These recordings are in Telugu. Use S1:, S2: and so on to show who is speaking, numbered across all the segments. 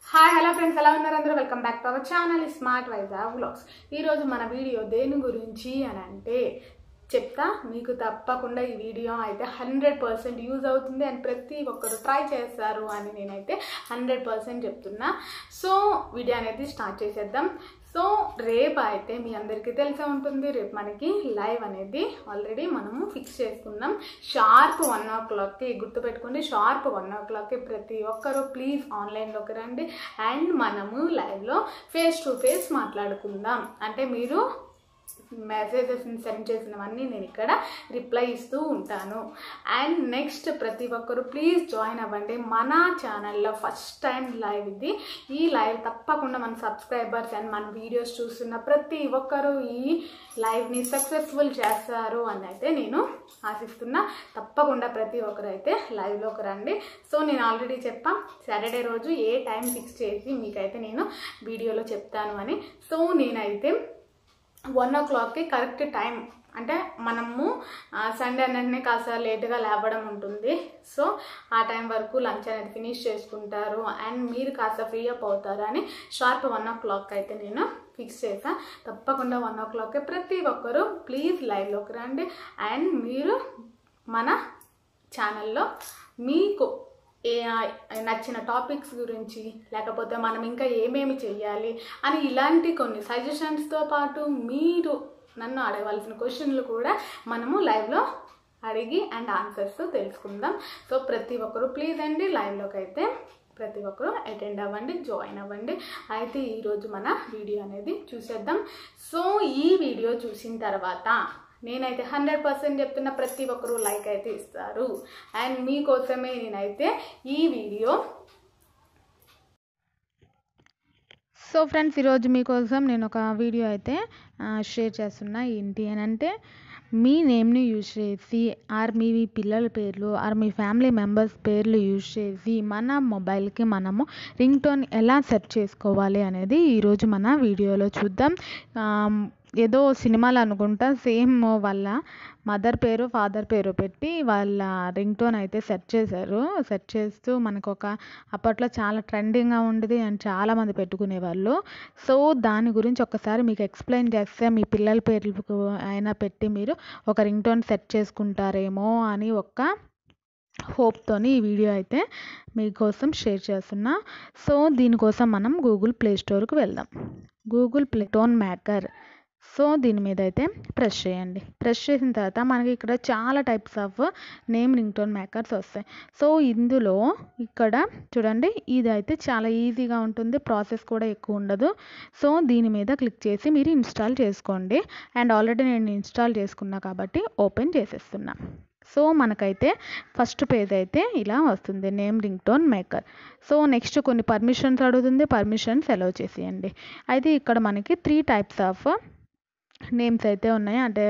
S1: హాయ్ హలో ఫ్రెండ్స్ ఎలా ఉన్నారు అందరూ welcome back to our channel smart Vizag vlogs ఈరోజు మన వీడియో దేని గురించి అని అంటే చెప్తా మీకు తప్పకుండా ఈ వీడియో అయితే హండ్రెడ్ పర్సెంట్ యూజ్ అవుతుంది అండ్ ప్రతి ఒక్కరు ట్రై చేస్తారు అని నేనైతే హండ్రెడ్ పర్సెంట్ చెప్తున్నా సో వీడియో అనేది స్టార్ట్ చేసేద్దాం సో రేపు అయితే మీ అందరికీ తెలిసే ఉంటుంది రేపు మనకి లైవ్ అనేది ఆల్రెడీ మనము ఫిక్స్ చేసుకున్నాం షార్ప్ వన్ ఓ క్లాక్కి గుర్తుపెట్టుకోండి షార్ప్ వన్ ఓ క్లాక్కి ప్రతి ఒక్కరూ ప్లీజ్ ఆన్లైన్లోకి రండి అండ్ మనము లైవ్లో ఫేస్ టు ఫేస్ మాట్లాడుకుందాం అంటే మీరు మెసేజెస్ సెండ్ చేసినవన్నీ నేను ఇక్కడ రిప్లై ఇస్తూ ఉంటాను అండ్ నెక్స్ట్ ప్రతి ఒక్కరు ప్లీజ్ జాయిన్ అవ్వండి మన ఛానల్లో ఫస్ట్ టైం లైవ్ ఇది ఈ లైవ్ తప్పకుండా మన సబ్స్క్రైబర్స్ అండ్ మన వీడియోస్ చూస్తున్న ప్రతి ఒక్కరూ ఈ లైవ్ని సక్సెస్ఫుల్ చేస్తారు అని అయితే నేను ఆశిస్తున్నా తప్పకుండా ప్రతి ఒక్కరు అయితే లైవ్లోకి రండి సో నేను ఆల్రెడీ చెప్పా సాటర్డే రోజు ఏ టైం ఫిక్స్ చేసి మీకైతే నేను వీడియోలో చెప్తాను అని సో నేనైతే వన్ ఓ క్లాక్కి కరెక్ట్ టైం అంటే మనము సండే అన్నట్టునే కాస్త లేట్గా లేవడం ఉంటుంది సో ఆ టైం వరకు లంచ్ అనేది ఫినిష్ చేసుకుంటారు అండ్ మీరు కాస్త ఫ్రీ అప్ అవుతారు అని షార్ప్ వన్ ఓ క్లాక్ అయితే నేను ఫిక్స్ చేసా తప్పకుండా వన్ ఓ క్లాక్కి ప్రతి ఒక్కరూ ప్లీజ్ లైవ్లోకి రండి అండ్ మీరు మన ఛానల్లో మీకు ఏ నచ్చిన టాపిక్స్ గురించి లేకపోతే మనం ఇంకా ఏమేమి చెయ్యాలి అని ఇలాంటి కొన్ని సజెషన్స్తో పాటు మీరు నన్ను అడగవలసిన క్వశ్చన్లు కూడా మనము లైవ్లో అడిగి అండ్ ఆన్సర్స్ తెలుసుకుందాం సో ప్రతి ఒక్కరు ప్లీజ్ అండి లైవ్లోకి అయితే ప్రతి ఒక్కరు అటెండ్ అవ్వండి జాయిన్ అవ్వండి అయితే ఈరోజు మన వీడియో అనేది చూసేద్దాం సో ఈ వీడియో చూసిన తర్వాత నేనైతే హండ్రెడ్ పర్సెంట్ చెప్తున్న ప్రతి ఒక్కరూ లైక్ అయితే ఇస్తారు అండ్ మీకోసమే నేనైతే ఈ వీడియో
S2: సో ఫ్రెండ్స్ ఈరోజు మీకోసం నేను ఒక వీడియో అయితే షేర్ చేస్తున్నా ఏంటి అని అంటే మీ నేమ్ని యూజ్ చేసి ఆర్ మీ పిల్లల పేర్లు ఆర్ మీ ఫ్యామిలీ మెంబర్స్ పేర్లు యూజ్ చేసి మన మొబైల్కి మనము రింగ్ టోన్ ఎలా సెట్ చేసుకోవాలి అనేది ఈరోజు మన వీడియోలో చూద్దాం ఏదో సినిమాలు అనుకుంటా సేమ్ వాళ్ళ మదర్ పేరు ఫాదర్ పేరు పెట్టి వాళ్ళ రింగ్ టోన్ అయితే సెట్ చేశారు సెట్ చేస్తూ మనకు ఒక అప్పట్లో చాలా ట్రెండింగ్గా ఉండేది అండ్ చాలామంది పెట్టుకునేవాళ్ళు సో దాని గురించి ఒకసారి మీకు ఎక్స్ప్లెయిన్ చేస్తే మీ పిల్లల పేర్లు అయినా పెట్టి మీరు ఒక రింగ్ టోన్ సెట్ చేసుకుంటారేమో అని ఒక హోప్తోని ఈ వీడియో అయితే మీకోసం షేర్ చేస్తున్నా సో దీనికోసం మనం గూగుల్ ప్లే స్టోర్కి వెళ్దాం Google play tone maker so దీని మీద అయితే ప్రెస్ చేయండి ప్రెస్ చేసిన తర్వాత మనకి ఇక్కడ చాలా types of name ring tone makers వస్తాయి సో ఇందులో ఇక్కడ చూడండి ఇది అయితే చాలా ఈజీగా ఉంటుంది ప్రాసెస్ కూడా ఎక్కువ ఉండదు సో దీని మీద క్లిక్ చేసి మీరు ఇన్స్టాల్ చేసుకోండి అండ్ ఆల్రెడీ నేను ఇన్స్టాల్ చేసుకున్నా కాబట్టి ఓపెన్ చేసేస్తున్నా సో మనకైతే ఫస్ట్ పేజ్ అయితే ఇలా వస్తుంది name ring tone maker so next కొన్ని పర్మిషన్స్ అడుగుతుంది పర్మిషన్స్ అలౌ చేసేయండి అయితే ఇక్కడ మనకి త్రీ టైప్స్ ఆఫ్ నేమ్స్ అయితే ఉన్నాయి అంటే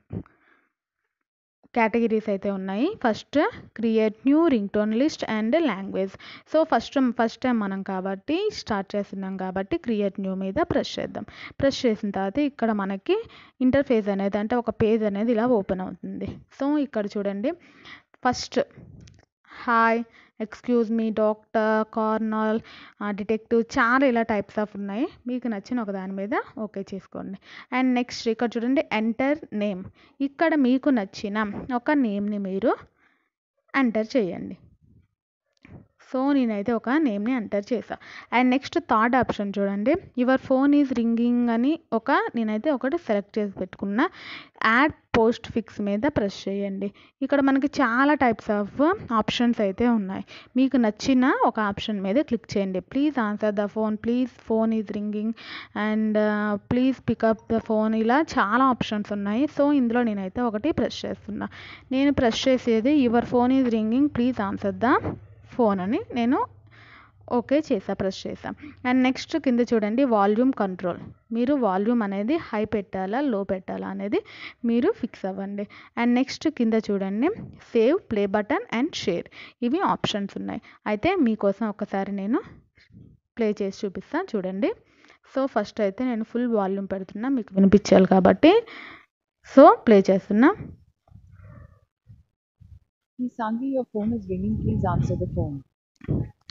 S2: కేటగిరీస్ అయితే ఉన్నాయి first create new ring tone list and language so first first time మనం కాబట్టి స్టార్ట్ చేస్తున్నాం కాబట్టి క్రియేట్ న్యూ మీద ప్రెస్ చేద్దాం ప్రెస్ చేసిన తర్వాత ఇక్కడ మనకి ఇంటర్ఫేస్ అనేది అంటే ఒక పేజ్ అనేది ఇలా ఓపెన్ అవుతుంది సో ఇక్కడ చూడండి first hi excuse me doctor colonel detective చాలా ఇలా టైప్స్ ఆఫ్ ఉన్నాయి మీకు నచ్చిన ఒక దాని మీద ఓకే చేసుకోండి అండ్ నెక్స్ట్ ఇక్కడ చూడండి ఎంటర్ నేమ్ ఇక్కడ మీకు నచ్చిన ఒక నేమ్ని మీరు ఎంటర్ చేయండి సో నేనైతే ఒక నేమ్ని ఎంటర్ చేసా అండ్ నెక్స్ట్ థర్డ్ ఆప్షన్ చూడండి యువర్ ఫోన్ ఈజ్ రింగింగ్ అని ఒక నేనైతే ఒకటి సెలెక్ట్ చేసి పెట్టుకున్న యాడ్ పోస్ట్ ఫిక్స్ మీద ప్రెస్ చేయండి ఇక్కడ మనకి చాలా టైప్స్ ఆఫ్ ఆప్షన్స్ అయితే ఉన్నాయి మీకు నచ్చిన ఒక ఆప్షన్ మీద క్లిక్ చేయండి please answer the phone please phone is ringing and please pick up the phone ఇలా చాలా ఆప్షన్స్ ఉన్నాయి సో ఇందులో నేనైతే ఒకటి ప్రెస్ చేస్తున్నా నేను ప్రెస్ చేసేది your phone is ringing please answer the phone అని నేను ఓకే చేసా ప్రెస్ చేసా అండ్ నెక్స్ట్ కింద చూడండి వాల్యూమ్ కంట్రోల్ మీరు వాల్యూమ్ అనేది హై పెట్టాలా లో పెట్టాలా అనేది మీరు ఫిక్స్ అవ్వండి అండ్ నెక్స్ట్ కింద చూడండి save play button and share ఇవి ఆప్షన్స్ ఉన్నాయి అయితే మీకోసం ఒకసారి నేను ప్లే చేసి చూపిస్తాను చూడండి సో ఫస్ట్ అయితే నేను ఫుల్ వాల్యూమ్ పెడుతున్నా మీకు వినిపించాలి కాబట్టి సో ప్లే చేస్తున్నా
S3: Please, Sangi, your phone is ringing. Please answer the phone.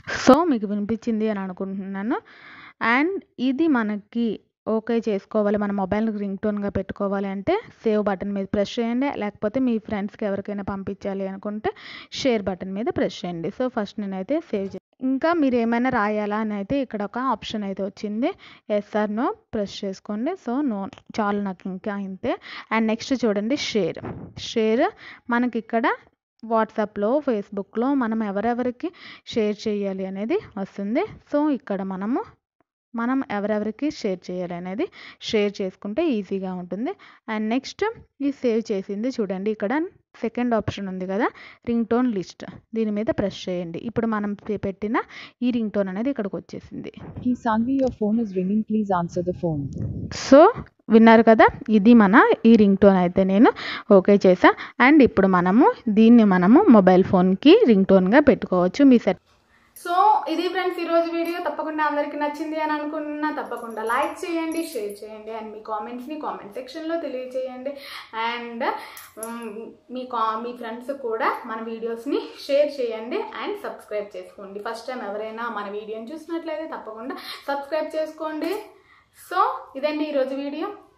S2: So మీకు వినిపించింది అని అనుకుంటున్నాను అండ్ ఇది మనకి ఓకే చేసుకోవాలి మన మొబైల్కి రింగ్ టోన్గా పెట్టుకోవాలి అంటే సేవ్ బటన్ మీద ప్రెస్ చేయండి లేకపోతే మీ ఫ్రెండ్స్కి ఎవరికైనా పంపించాలి అనుకుంటే షేర్ బటన్ మీద ప్రెస్ చేయండి సో ఫస్ట్ నేనైతే సేవ్ చే ఇంకా మీరు ఏమైనా రాయాలా అని అయితే ఇక్కడ ఒక ఆప్షన్ అయితే వచ్చింది ఎస్ఆర్ నో ప్రెస్ చేసుకోండి సో నో చాలు నాకు ఇంకా ఇంతే అండ్ నెక్స్ట్ చూడండి షేర్ షేర్ మనకి ఇక్కడ వాట్సాప్లో ఫేస్బుక్లో మనం ఎవరెవరికి షేర్ చేయాలి అనేది వస్తుంది సో ఇక్కడ మనము మనం ఎవరెవరికి షేర్ చేయాలి అనేది షేర్ చేసుకుంటే ఈజీగా ఉంటుంది అండ్ నెక్స్ట్ ఈ సేవ్ చేసింది చూడండి ఇక్కడ సెకండ్ ఆప్షన్ ఉంది కదా రింగ్ టోన్ లిస్ట్ దీని మీద ప్రెస్ చేయండి ఇప్పుడు మనం పె- పెట్టిన ఈ రింగ్ టోన్ అనేది ఇక్కడికి వచ్చేసింది
S3: He Sanvi, your phone is ringing. Please answer the phone.
S2: So విన్నారు కదా ఇది మన ఈ రింగ్ టోన్ అయితే నేను ఓకే చేసా అండ్ ఇప్పుడు మనము దీన్ని మనము మొబైల్ ఫోన్కి రింగ్ టోన్గా పెట్టుకోవచ్చు మీ సెట్
S1: సో ఇది ఫ్రెండ్స్ ఈరోజు వీడియో తప్పకుండా అందరికీ నచ్చింది అని అనుకుంటున్నా తప్పకుండా లైక్ చేయండి షేర్ చేయండి అండ్ మీ కామెంట్స్ని కామెంట్ సెక్షన్లో తెలియజేయండి అండ్ మీ కా మీ ఫ్రెండ్స్ కూడా మన వీడియోస్ని షేర్ చేయండి అండ్ సబ్స్క్రైబ్ చేసుకోండి ఫస్ట్ టైం ఎవరైనా మన వీడియోని చూసినట్లయితే తప్పకుండా సబ్స్క్రైబ్ చేసుకోండి సో ఇదండి ఈరోజు వీడియో